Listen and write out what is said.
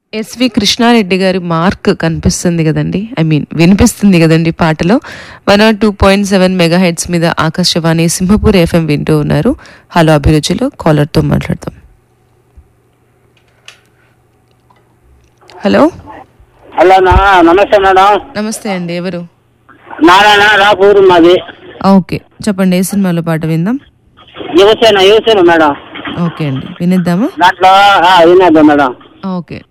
SV Krishna Reddy గారి mark కనిపిస్తుంది కదండి ఐ మీన్ వినిపిస్తుంది కదండి పాటలో one or two point seven megahertz మీద ఆకాశవాణి సింహపూర్ ఎఫ్ఎం వింటూ ఉన్నారు హలో అభిరుచిలో కాలర్తో మాట్లాడతాం హలో హలో నా నమస్తే మేడం నమస్తే అండి ఎవరు నారాయణ రాపూరు మాది ఓకే చెప్పండి ఏ సినిమాలో పాట విందాం యువసేన యువసేన మేడం ఓకే అండి వినిద్దామా దాంట్లో ఆ, వినేద్దాం మేడం ఓకే